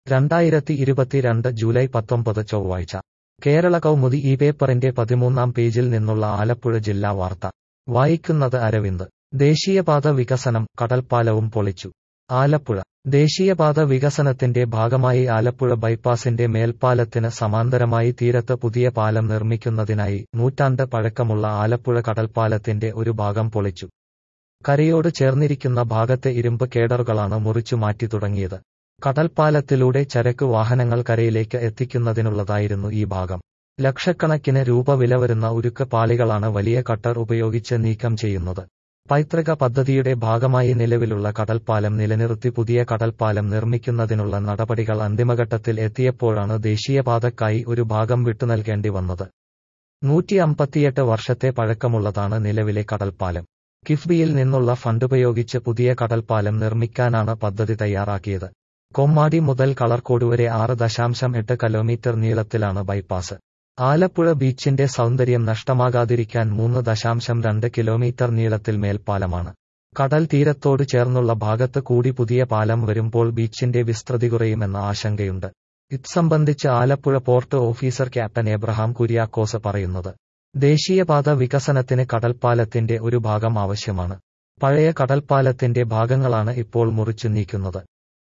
രണ്ടായിരത്തി ഇരുപത്തിരണ്ട് ജൂലൈ പത്തൊമ്പത് ചൊവ്വാഴ്ച കേരള കൗമുദി ഈ പേപ്പറിന്റെ പതിമൂന്നാം പേജിൽ നിന്നുള്ള ആലപ്പുഴ ജില്ലാ വാർത്ത വായിക്കുന്നത് അരവിന്ദ് ദേശീയപാത വികസനം കടൽപ്പാലവും പൊളിച്ചു ആലപ്പുഴ ദേശീയപാത വികസനത്തിന്റെ ഭാഗമായി ആലപ്പുഴ ബൈപ്പാസിന്റെ മേൽപ്പാലത്തിന് സമാന്തരമായി തീരത്ത് പുതിയ പാലം നിർമ്മിക്കുന്നതിനായി നൂറ്റാണ്ട് പഴക്കമുള്ള ആലപ്പുഴ കടൽപ്പാലത്തിന്റെ ഒരു ഭാഗം പൊളിച്ചു കരയോട് ചേർന്നിരിക്കുന്ന ഭാഗത്തെ ഇരുമ്പ് കേഡറുകളാണ് മുറിച്ചു മാറ്റി തുടങ്ങിയത് കടൽപ്പാലത്തിലൂടെ ചരക്ക് വാഹനങ്ങൾ കരയിലേക്ക് എത്തിക്കുന്നതിനുള്ളതായിരുന്നു ഈ ഭാഗം ലക്ഷക്കണക്കിന് രൂപ വില വരുന്ന ഉരുക്ക് പാളികളാണ് വലിയ കട്ടർ ഉപയോഗിച്ച് നീക്കം ചെയ്യുന്നത് പൈതൃക പദ്ധതിയുടെ ഭാഗമായി നിലവിലുള്ള കടൽപ്പാലം നിലനിർത്തി പുതിയ കടൽപ്പാലം നിർമ്മിക്കുന്നതിനുള്ള നടപടികൾ അന്തിമഘട്ടത്തിൽ എത്തിയപ്പോഴാണ് ദേശീയപാതക്കായി ഒരു ഭാഗം വിട്ടുനൽകേണ്ടി വന്നത് നൂറ്റി അമ്പത്തിയെട്ട് വർഷത്തെ പഴക്കമുള്ളതാണ് നിലവിലെ കടൽപ്പാലം കിഫ്ബിയിൽ നിന്നുള്ള ഫണ്ടുപയോഗിച്ച് പുതിയ കടൽപ്പാലം നിർമ്മിക്കാനാണ് പദ്ധതി തയ്യാറാക്കിയത് കൊമ്മാടി മുതൽ കളർക്കോട് വരെ ആറ് ദശാംശം എട്ട് കിലോമീറ്റർ നീളത്തിലാണ് ബൈപ്പാസ് ആലപ്പുഴ ബീച്ചിന്റെ സൗന്ദര്യം നഷ്ടമാകാതിരിക്കാൻ മൂന്ന് ദശാംശം രണ്ട് കിലോമീറ്റർ നീളത്തിൽ മേൽപ്പാലമാണ് കടൽ തീരത്തോട് ചേർന്നുള്ള ഭാഗത്ത് കൂടി പുതിയ പാലം വരുമ്പോൾ ബീച്ചിന്റെ വിസ്തൃതി കുറയുമെന്ന ആശങ്കയുണ്ട് ഇത് സംബന്ധിച്ച് Alappuzha port officer captain Abraham Kuriakose പറയുന്നത് ദേശീയപാത വികസനത്തിന് കടൽപ്പാലത്തിന്റെ ഒരു ഭാഗം ആവശ്യമാണ് പഴയ കടൽപ്പാലത്തിന്റെ ഭാഗങ്ങളാണ് ഇപ്പോൾ മുറിച്ചു നീക്കുന്നത്